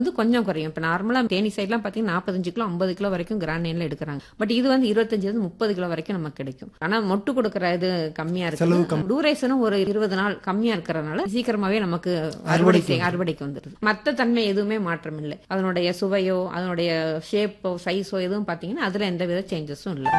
வந்து கொஞ்சம் குறையும் இப்போ நார்மலாக தேனி சைட்லாம் பார்த்தீங்கன்னா நாற்பத்தஞ்சு கிலோ ஐம்பது கிலோ வரைக்கும் கிரானைன்ல எடுக்கிறாங்க பட் இது வந்து இருபத்தஞ்சிலிருந்து முப்பது கிலோ வரைக்கும் நமக்கு கிடைக்கும் ஆனால் மொட்டு கொடுக்குற இது கம்மியா செலவு இருக்கு டூரேஷனும் ஒரு இருபது நாள் கம்மியா இருக்கிறனால சீக்கிரமாவே நமக்கு அறுவடை செய்- அறுவடைக்கு வந்துடுது மற்ற தன்மை எதுவுமே மாற்றம் இல்லை அதனுடைய சுவையோ அதனுடைய ஷேப்போ சைஸோ எதுவும் பார்த்தீங்கன்னா அதுல எந்த வித சேஞ்சஸும் இல்லை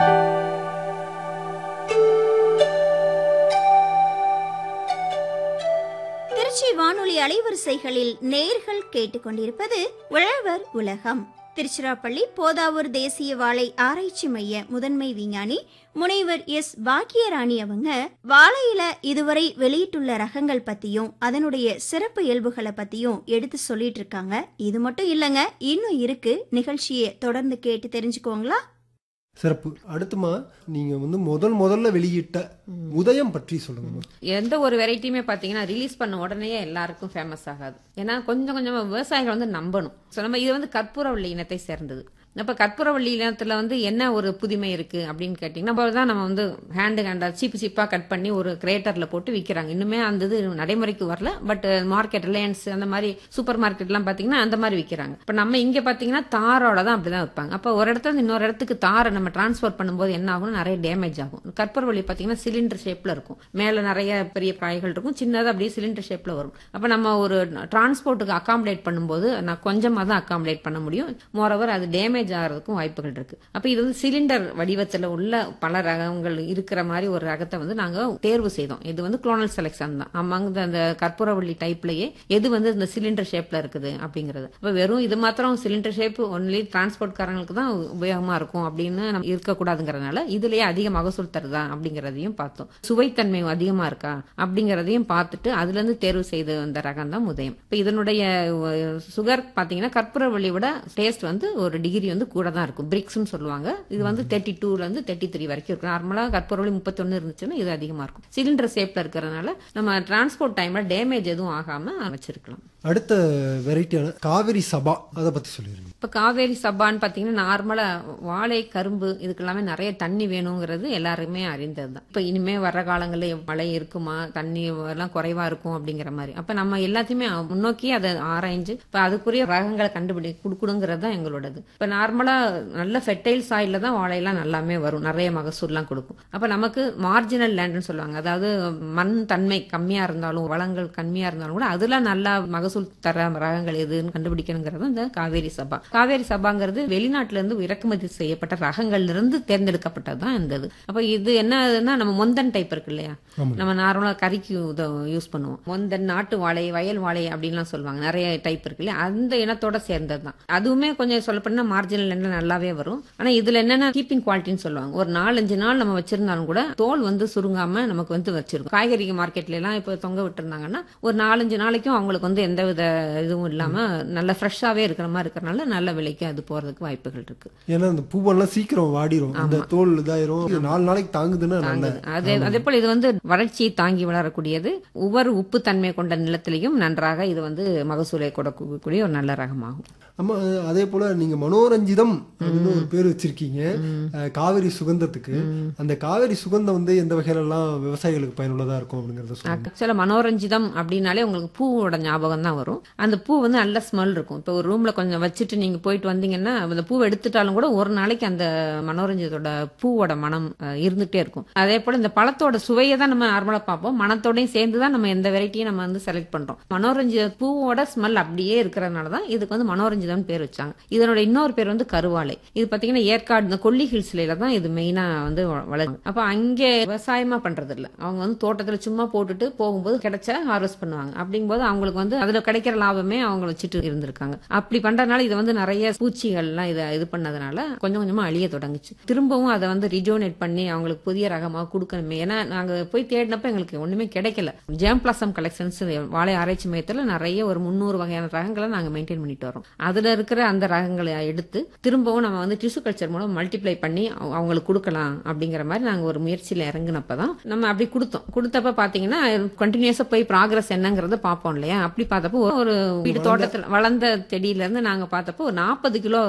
திருச்சி வானொலி அலைவரிசைகளில் நேர்கள் கேட்டுக்கொண்டிருப்பது உழவர் உலகம் திருச்சிராப்பள்ளி போதாவூர் தேசிய வாழை ஆராய்ச்சி மைய முதன்மை விஞ்ஞானி முனைவர் எஸ் பாக்கியராணி அவங்க வாழையில இதுவரை வெளியிட்டுள்ள ரகங்கள் பத்தியும் அதனுடைய சிறப்பு இயல்புகளை பத்தியும் எடுத்து சொல்லிட்டு இருக்காங்க இது மட்டும் இல்லைங்க இன்னும் இருக்கு நிகழ்ச்சியை தொடர்ந்து கேட்டு தெரிஞ்சுக்கோங்களா சிறப்பு அடுத்துமா நீங்க வந்து முதல் முதல்ல வெளியிட்ட உதயம் பற்றி சொல்லுங்கம்மா எந்த ஒரு வெரைட்டியுமே பார்த்தீங்கன்னா ரிலீஸ் பண்ண உடனே எல்லாருக்கும் ஃபேமஸ் ஆகாது ஏன்னா கொஞ்சம் கொஞ்சமா விவசாயிகள் வந்து நம்பணும் ஸோ நம்ம இது வந்து கற்பூரவள்ளி இனத்தை சேர்ந்தது அப்ப கற்பூரவள்ளி இனத்துல வந்து என்ன ஒரு புதுமை இருக்கு அப்படின்னு கேட்டீங்கன்னா அப்ப தான் நம்ம வந்து ஹேண்டு ஹேண்டா சீப்பு சீப்பா கட் பண்ணி ஒரு கிரேட்டர்ல போட்டு விற்கிறாங்க இன்னுமே அந்த இது நடைமுறைக்கு வரல பட் மார்க்கெட் ரிலையன்ஸ் அந்த மாதிரி சூப்பர் மார்க்கெட்லாம் பாத்தீங்கன்னா அந்த மாதிரி விற்கிறாங்க இப்ப நம்ம இங்க பாத்தீங்கன்னா தாரோட தான் அப்படிதான் வைப்பாங்க அப்ப ஒரு இடத்துல இருந்து இன்னொரு இடத்துக்கு தாரை நம்ம டிரான்ஸ்போர்ட் பண்ணும்போது என்ன ஆகும்னா நிறைய டேமேஜ் ஆகும் கற்பூரவள்ளி பாத்தீங்கன்னா சிலிண்டர் ஷேப்ல இருக்கும் மேல நிறைய பெரிய காய்கள் இருக்கும் சின்னதா அப்படியே சிலிண்டர் ஷேப்ல வரும் அப்ப நம்ம ஒரு டிரான்ஸ்போர்ட்டுக்கு அகாமடேட் பண்ணும்போது நான் கொஞ்சமா தான் அகாமடேட் பண்ண முடியும் மோரோவர் அது டேமேஜ் ஆகிறதுக்கும் வாய்ப்புகள் இருக்கு அப்ப இது வந்து சிலிண்டர் வடிவத்துல உள்ள பல ரகங்கள் இருக்கிற மாதிரி ஒரு ரகத்தை வந்து நாங்க தேர்வு செய்தோம் இது வந்து குளோனல் செலெக்ஷன் தான் அமங்க அந்த கற்பூரவள்ளி டைப்லயே எது வந்து இந்த சிலிண்டர் ஷேப்ல இருக்குது அப்படிங்கிறது அப்ப வெறும் இது மாத்திரம் சிலிண்டர் ஷேப் ஒன்லி டிரான்ஸ்போர்ட் காரங்களுக்கு தான் உபயோகமா இருக்கும் அப்படின்னு நம்ம இருக்கக்கூடாதுங்கிறதுனால இதுலயே அதிக மகசூல் தருதா அப்படிங்கறதையும் பார்த்தோம் சுவைத்தன்மை அதிகமா இருக்கா அப்படிங்கறதையும் பார்த்துட்டு அதுல இருந்து தேர்வு செய்த அந்த ரகம் தான் உதயம் இப்ப இதனுடைய சுகர் பாத்தீங்கன்னா கற்பூரவள்ளி விட டேஸ்ட் வந்து ஒரு டிகிரி வந்து கூட தான் இருக்கும் பிரிக்ஸ்னு சொல்லுவாங்க இது வந்து தேர்ட்டி டூல இருந்து தேர்ட்டி த்ரீ வரைக்கும் இருக்கும் நார்மலா கற்பூரவள்ளி முப்பத்தொன்னு இருந்துச்சுன்னா இது அதிகமா இருக்கும் சிலிண்டர் ஷேப்ல இருக்கிறதுனால நம்ம டிரான்ஸ்போர்ட் டைம்ல டேமேஜ் எதுவும் ஆகாம வச்சிருக்கலாம் அடுத்த வெரைட்டியான காவிரி சபா அதை பத்தி சொல்லிருங்க இப்ப காவேரி சப்பான்னு பாத்தீங்கன்னா நார்மலா வாழை கரும்பு இதுக்கெல்லாமே நிறைய தண்ணி வேணுங்கிறது எல்லாருமே அறிந்ததுதான் இப்ப இனிமே வர்ற காலங்களில் மழை இருக்குமா தண்ணி எல்லாம் குறைவா இருக்கும் அப்படிங்கிற மாதிரி அப்ப நம்ம எல்லாத்தையுமே முன்னோக்கி அதை ஆராய்ஞ்சு இப்ப அதுக்குரிய ரகங்களை கண்டுபிடி கொடுக்கணுங்கிறது தான் எங்களோடது இப்ப நார்மலா நல்ல ஃபெர்டைல் சாயில தான் வாழையெல்லாம் நல்லாமே வரும் நிறைய மகசூல்லாம் கொடுக்கும் அப்ப நமக்கு மார்ஜினல் லேண்ட்னு சொல்லுவாங்க அதாவது மண் தன்மை கம்மியா இருந்தாலும் வளங்கள் கம்மியா இருந்தாலும் கூட அதுல நல்லா மகசூல் தர ரகங்கள் எதுன்னு கண்டுபிடிக்கணுங்கிறது இந்த காவேரி சபா காவேரி சபாங்கிறது வெளிநாட்டுல இருந்து இறக்குமதி செய்யப்பட்ட ரகங்கள்ல இருந்து தேர்ந்தெடுக்கப்பட்டதுதான் இந்த இது அப்ப இது என்னதுன்னா நம்ம மொந்தன் டைப் இருக்கு இல்லையா நம்ம நார்மலா கறிக்கு யூஸ் பண்ணுவோம் மொந்தன் நாட்டு வாழை வயல் வாழை அப்படின்லாம் சொல்லுவாங்க நிறைய டைப் இருக்கு இல்லையா அந்த இனத்தோட சேர்ந்தது தான் அதுவுமே கொஞ்சம் சொல்லப்போனா மார்ஜினல் எண்ணெய் நல்லாவே வரும் ஆனா இதுல என்னன்னா கீப்பிங் குவாலிட்டின்னு சொல்லுவாங்க ஒரு நாலஞ்சு நாள் நம்ம வச்சிருந்தாலும் கூட தோல் வந்து சுருங்காம நமக்கு வந்து வச்சிருக்கும் காய்கறி மார்க்கெட்ல எல்லாம் இப்ப தொங்க விட்டுருந்தாங்கன்னா ஒரு நாலஞ்சு நாளைக்கும் அவங்களுக்கு வந்து எந்த வித இதுவும் இல்லாம நல்ல ஃப்ரெஷ்ஷாவே இருக்கிற மாதிரி இருக்கிறனால நல்ல விலைக்கு அது போறதுக்கு வாய்ப்புகள் இருக்கு ஏன்னா அந்த பூவெல்லாம் சீக்கிரம் வாடிரும் அந்த தோல் இதாயிரும் இது நாலு நாளைக்கு தாங்குதுன்னா நல்ல அதே அதே போல இது வந்து வறட்சியை தாங்கி வளரக்கூடியது ஒவ்வொரு உப்பு தன்மை கொண்ட நிலத்திலையும் நன்றாக இது வந்து மகசூலை கொடுக்கக்கூடிய ஒரு நல்ல ரகமாகும் ஆமா அதே போல நீங்க மனோரஞ்சிதம் அப்படின்னு ஒரு பேர் வச்சிருக்கீங்க அஹ், காவிரி சுகந்தத்துக்கு அந்த காவிரி சுகந்தம் வந்து எந்த வகையில எல்லாம் விவசாயிகளுக்கு பயனுள்ளதா இருக்கும் அப்படிங்கறத சொல்லுங்க ஆக்சுவலா மனோரஞ்சிதம் அப்படின்னாலே உங்களுக்கு பூவோட ஞாபகம் தான் வரும் அந்த பூ வந்து நல்ல ஸ்மெல் இருக்கும் இப்போ ஒரு ரூம்ல கொஞ்சம் வச்சுட்டு நீங்க போயிட்டு வந்தீங்கன்னா அந்த பூவை எடுத்துட்டாலும் கூட ஒரு நாளைக்கு அந்த மனோரஞ்சிதத்தோட பூவோட மனம் அஹ், இருந்துட்டே இருக்கும் அதே போல இந்த பழத்தோட சுவையை தான் நம்ம நார்மலா பார்ப்போம் மனத்தோடையும் சேர்ந்து தான் நம்ம எந்த வெரைட்டியும் நம்ம வந்து செலக்ட் பண்றோம் மனோரஞ்சித பூவோட ஸ்மெல் அப்படியே இருக்கிறதுனால தான் இதுக்கு வந்து மனோரஞ்சிதம் பேர் வச்சாங்க இதனோட இன்னொரு பேர் வந்து கருவாழை இது பாத்தீங்கன்னா ஏற்காடு இந்த கொல்லி ஹில்ஸ்ல தான் இது மெயினா வந்து வளரும் அப்ப அங்கே விவசாயமா பண்றது இல்ல அவங்க வந்து தோட்டத்துல சும்மா போட்டுட்டு போகும்போது கிடைச்சா ஹார்வெஸ்ட் பண்ணுவாங்க அப்படிங்கும்போது அவங்களுக்கு வந்து அதுல கிடைக்கிற லாபமே அவங்க வச்சுட்டு இருந்திருக்காங்க அப்படி பண்றதுனால இது வந்து நிறைய பூச்சிகள்லாம் இதை இது பண்ணதுனால கொஞ்சம் கொஞ்சமா அழிய தொடங்குச்சு திரும்பவும் அதை வந்து ரிஜோனேட் பண்ணி அவங்களுக்கு புதிய ரகமா கொடுக்கணுமே ஏன்னா நாங்க போய் தேடினப்ப எங்களுக்கு ஒண்ணுமே கிடைக்கல ஜேம் பிளாசம் கலெக்ஷன்ஸ் வாழை ஆராய்ச்சி மையத்துல நிறைய ஒரு முந்நூறு வகையான ரகங்களை நாங்க மெயின்டைன் பண்ணிட்டு வரோம் அதுல இருக்கிற அந்த ரகங்களை எடுத்து திரும்பவும் நம்ம வந்து டிஷ்யூ கல்ச்சர் மூலம் மல்டிப்ளை பண்ணி அவ- அவங்களுக்கு கொடுக்கலாம் அப்படிங்கிற மாதிரி நாங்க ஒரு முயற்சியில இறங்குனப்பதான் நம்ம அப்படி கொடுத்தோம் கொடுத்தப்ப பாத்தீங்கன்னா கண்டினியூஸா போய் ப்ராக்ரஸ் என்னங்கறத பார்ப்போம் இல்லையா அப்படி பார்த்தப்போ ஒரு வீடு தோட்டத்துல வளர்ந்த செடியில இருந்து நாங்க பார்த்தப்போ ஒரு நாற்பது கிலோ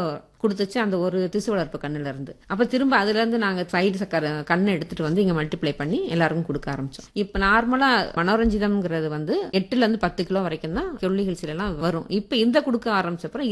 கொடுத்துச்சு அந்த ஒரு திசு வளர்ப்பு கண்ணுல இருந்து அப்ப திரும்ப அதுல இருந்து நாங்க சைடு சக்கர கண்ணை எடுத்துட்டு வந்து இங்க மல்டிப்ளை பண்ணி எல்லாருக்கும் கொடுக்க ஆரம்பிச்சோம் இப்ப நார்மலா மனோரஞ்சிதம்ங்கிறது வந்து எட்டுல இருந்து பத்து கிலோ வரைக்கும் தான் கொல்லிகள் எல்லாம் வரும் இப்ப இந்த கொடுக்க ஆரம்பிச்சப்பறம்